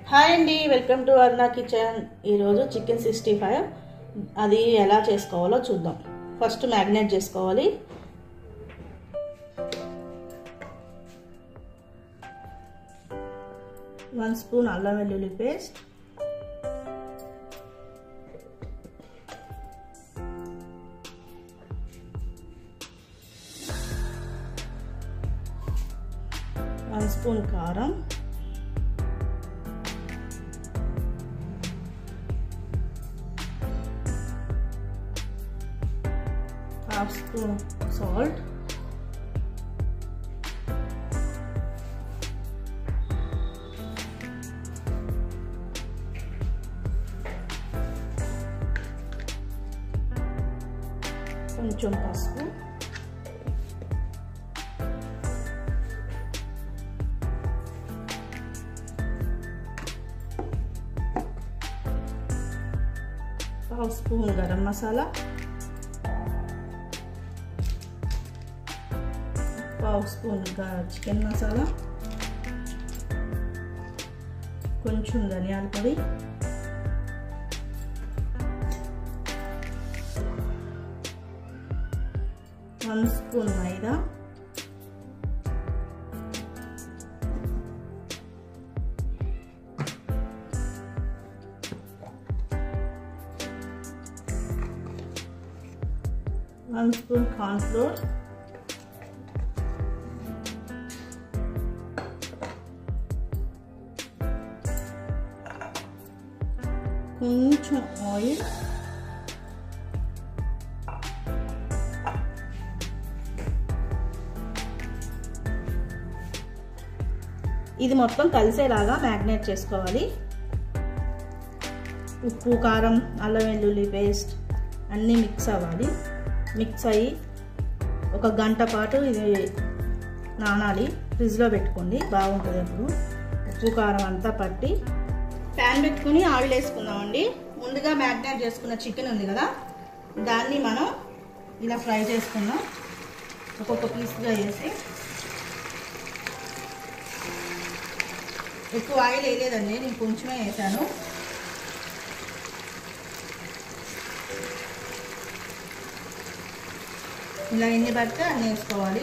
hi అండి welcome to Aruna kitchen ఈరోజు chicken sixty five అది ఎలా చేసుకోవాలో చూద్దాం ఫస్ట్ మ్యాగ్నేట్ చేసుకోవాలి వన్ స్పూన్ అల్లం వెల్లుల్లి పేస్ట్ వన్ స్పూన్ కారం హాఫ్ స్పూన్ సాల్ట్ కొంచెం పసుపు హాఫ్ స్పూన్ గరం మసాలా పావు స్పూన్ చికెన్ మసాలా కొంచెం ధనియాల పొడి one spoon maida one spoon cornflour కొంచెం ఆయిల్ ఇది మొత్తం కలిసేలాగా మ్యాగ్నేట్ చేసుకోవాలి ఉప్పు కారం అల్లం వెల్లుల్లి పేస్ట్ అన్నీ మిక్స్ అవ్వాలి మిక్స్ అయ్యి ఒక గంట పాటు ఇది నానాలి ఫ్రిడ్జ్లో పెట్టుకోండి బాగుంటుంది అప్పుడు ఉప్పు కారం అంతా పట్టి ప్యాన్ పెట్టుకుని ఆయిల్ వేసుకుందామండి ముందుగా మ్యాగ్నేట్ చేసుకున్న చికెన్ ఉంది కదా దాన్ని మనం ఇలా ఫ్రై చేసుకుందాం ఒక్కొక్క పీస్గా వేసి ఎక్కువ ఆయిల్ వేయలేదండి నేను కొంచెమే వేసాను ఇలా ఎన్ని పడితే అన్నీ వేసుకోవాలి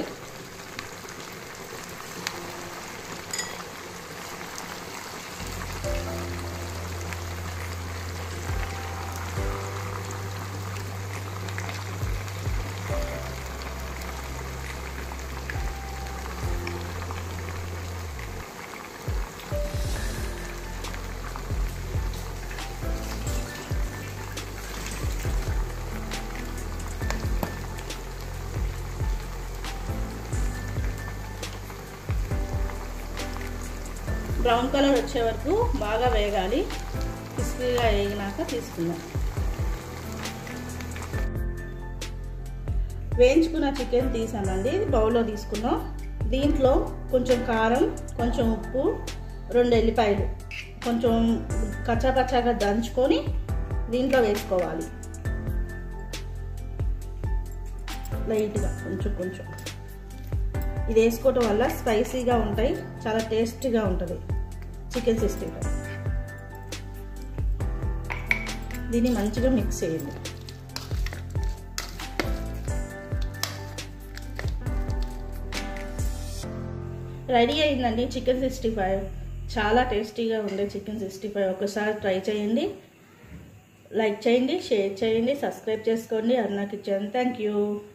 బ్రౌన్ కలర్ వచ్చే వరకు బాగా వేగాలి క్రిస్పీగా వేగినాక తీసుకుందాం వేయించుకున్న చికెన్ తీసామండి బౌల్లో తీసుకున్నాం దీంట్లో కొంచెం కారం కొంచెం ఉప్పు రెండు ఎల్లిపాయలు కొంచెం కచ్చాపచ్చాగా దంచుకొని దీంట్లో వేసుకోవాలి లైట్గా కొంచెం కొంచెం ఇది వేసుకోవటం వల్ల స్పైసీగా ఉంటాయి చాలా టేస్టీగా ఉంటుంది చికెన్ సిక్స్టీ ఫైవ్ దీన్ని మంచిగా మిక్స్ చేయండి రెడీ అయిందండి చికెన్ సిక్స్టీ ఫైవ్ చాలా టేస్టీగా ఉండే చికెన్ సిక్స్టీ ఫైవ్ ఒకసారి ట్రై చేయండి లైక్ చేయండి షేర్ చేయండి సబ్స్క్రైబ్ చేసుకోండి అరుణ కిచెన్ థ్యాంక్ యూ